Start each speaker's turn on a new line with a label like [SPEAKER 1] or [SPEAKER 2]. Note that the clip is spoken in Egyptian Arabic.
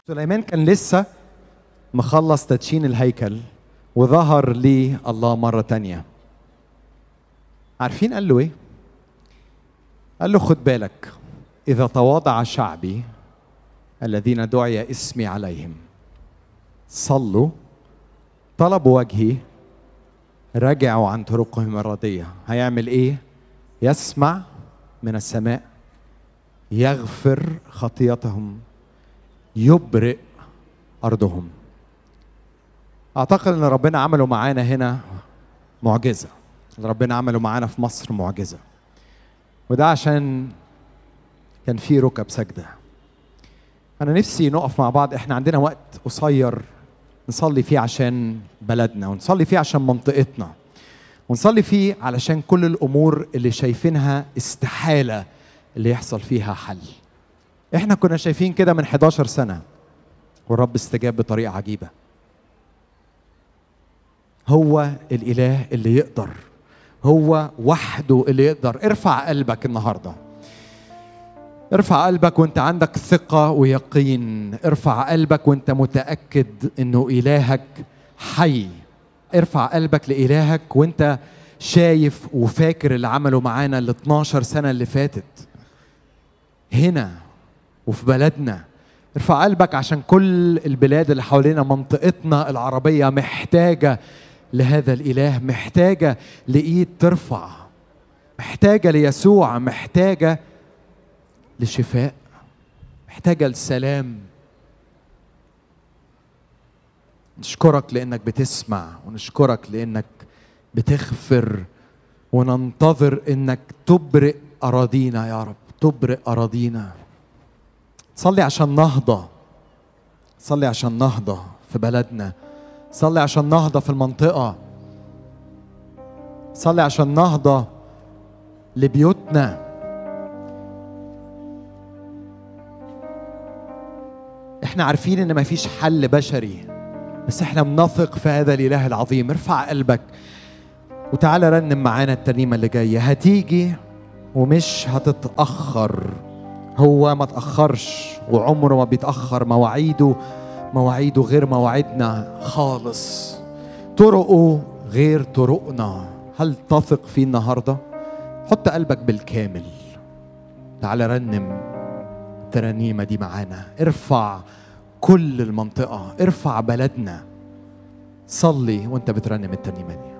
[SPEAKER 1] سليمان كان لسه مخلص تدشين الهيكل وظهر لي الله مرة تانية عارفين قال له ايه؟ قال له خد بالك إذا تواضع شعبي الذين دعي اسمي عليهم صلوا طلبوا وجهي رجعوا عن طرقهم الردية هيعمل ايه؟ يسمع من السماء يغفر خطيتهم يبرئ ارضهم اعتقد ان ربنا عمله معانا هنا معجزه اللي ربنا عمله معانا في مصر معجزه وده عشان كان في ركب سجده انا نفسي نقف مع بعض احنا عندنا وقت قصير نصلي فيه عشان بلدنا ونصلي فيه عشان منطقتنا ونصلي فيه علشان كل الامور اللي شايفينها استحاله اللي يحصل فيها حل احنا كنا شايفين كده من 11 سنه والرب استجاب بطريقه عجيبه هو الاله اللي يقدر هو وحده اللي يقدر ارفع قلبك النهارده ارفع قلبك وانت عندك ثقة ويقين ارفع قلبك وانت متأكد انه إلهك حي ارفع قلبك لإلهك وانت شايف وفاكر اللي عمله معانا ال 12 سنة اللي فاتت هنا وفي بلدنا ارفع قلبك عشان كل البلاد اللي حوالينا منطقتنا العربية محتاجة لهذا الإله محتاجة لإيد ترفع محتاجة ليسوع محتاجة لشفاء محتاجة لسلام نشكرك لأنك بتسمع ونشكرك لأنك بتغفر وننتظر أنك تبرئ أراضينا يا رب تبرئ أراضينا صلي عشان نهضة صلي عشان نهضة في بلدنا صلي عشان نهضة في المنطقة صلي عشان نهضة لبيوتنا احنا عارفين ان مفيش حل بشري بس احنا بنثق في هذا الاله العظيم ارفع قلبك وتعالى رنم معانا الترنيمه اللي جايه هتيجي ومش هتتاخر هو ما تاخرش وعمره ما بيتاخر مواعيده مواعيده غير مواعيدنا خالص طرقه غير طرقنا هل تثق فيه النهارده حط قلبك بالكامل تعالى رنم الترانيمه دي معانا ارفع كل المنطقه ارفع بلدنا صلي وانت بترنم الترنيمه دي